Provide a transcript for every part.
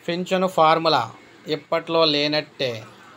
పింఛను ఫార్ములా ఇప్పట్లో లేనట్టే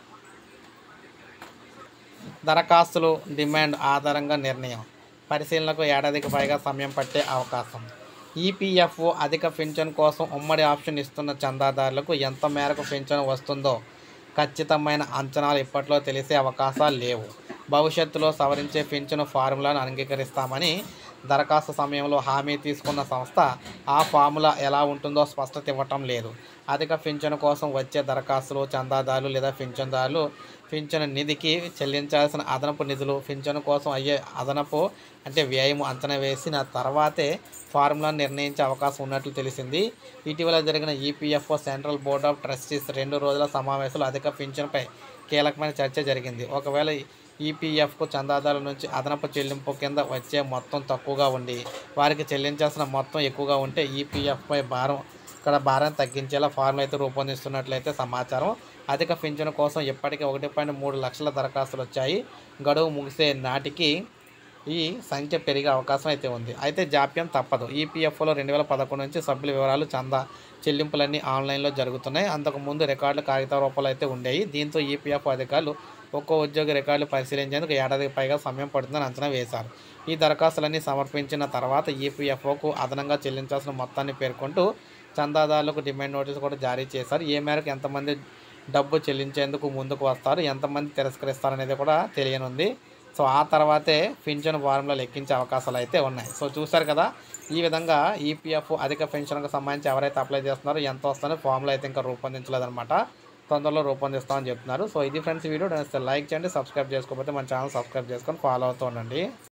దరఖాస్తులు డిమాండ్ ఆధారంగా నిర్ణయం పరిశీలనకు ఏడాదికి పైగా సమయం పట్టే అవకాశం ఈపీఎఫ్ఓ అధిక పింఛన్ కోసం ఉమ్మడి ఆప్షన్ ఇస్తున్న చందాదారులకు ఎంత మేరకు పింఛన్ వస్తుందో ఖచ్చితమైన అంచనాలు ఇప్పట్లో తెలిసే అవకాశాలు లేవు భవిష్యత్తులో సవరించే పింఛను ఫార్ములాను అంగీకరిస్తామని దరఖాస్తు సమయంలో హామీ తీసుకున్న సంస్థ ఆ ఫార్ములా ఎలా ఉంటుందో స్పష్టత ఇవ్వటం లేదు అధిక పింఛను కోసం వచ్చే దరఖాస్తులు చందాదారులు లేదా పింఛన్దారులు పింఛను నిధికి చెల్లించాల్సిన అదనపు నిధులు పింఛను కోసం అయ్యే అదనపు అంటే వ్యయం అంచనా వేసిన తర్వాతే ఫార్ములాను నిర్ణయించే అవకాశం ఉన్నట్లు తెలిసింది ఇటీవల జరిగిన EPFO central board of trustees రెండు రోజుల సమావేశంలో అధిక పింఛన్పై కీలకమైన చర్చ జరిగింది ఒకవేళ ఈపీఎఫ్కు చందాదారుల నుంచి అదనపు చెల్లింపు కింద వచ్చే మొత్తం తక్కువగా ఉండి వారికి చెల్లించాల్సిన మొత్తం ఎక్కువగా ఉంటే ఈపీఎఫ్పై భారం ఇక్కడ భారం తగ్గించేలా ఫార్ములా అయితే రూపొందిస్తున్నట్లయితే సమాచారం అధిక పింఛను కోసం ఇప్పటికే ఒకటి పాయింట్ మూడు లక్షల దరఖాస్తులు వచ్చాయి గడువు ముగిసే నాటికి ఈ సంఖ్య పెరిగే అవకాశం అయితే ఉంది అయితే జాప్యం తప్పదు ఈపీఎఫ్ఓలో రెండు వేల పదకొండు నుంచి సభ్యుల వివరాలు చందా చెల్లింపులన్నీ ఆన్లైన్లో జరుగుతున్నాయి అంతకుముందు రికార్డులు కాగిత రూపాలు అయితే ఉండేవి దీంతో ఈపీఎఫ్ అధికారులు ఒక్కో ఉద్యోగి రికార్డులు పరిశీలించేందుకు ఏడాదికి పైగా సమయం పడుతుందని అంచనా వేశారు ఈ దరఖాస్తులన్నీ సమర్పించిన తర్వాత ఈపీఎఫ్ఓకు అదనంగా చెల్లించాల్సిన మొత్తాన్ని పేర్కొంటూ చందాదారులకు డిమాండ్ నోటీసు కూడా జారీ చేశారు ఏ మేరకు ఎంతమంది డబ్బు చెల్లించేందుకు ముందుకు వస్తారు ఎంతమంది తిరస్కరిస్తారు అనేది కూడా తెలియనుంది సో ఆ తర్వాతే పింఛన్ ఫారంలో లెక్కించే అవకాశాలు అయితే ఉన్నాయి సో చూశారు కదా ఈ విధంగా ఈపీఎఫ్ అధిక పెన్షన్కి సంబంధించి ఎవరైతే అప్లై చేస్తున్నారో ఎంత వస్తుందో ఫామ్లో అయితే ఇంకా రూపొందించలేదన్నమాట తొందరలో రూపొందిస్తామని చెప్తున్నారు సో ఇది ఫ్రెండ్స్ వీడియో లైక్ చేయండి సబ్స్క్రైబ్ చేసుకోకపోతే మన ఛానల్ సబ్స్క్రైబ్ చేసుకొని ఫాలో అవుతూ ఉండండి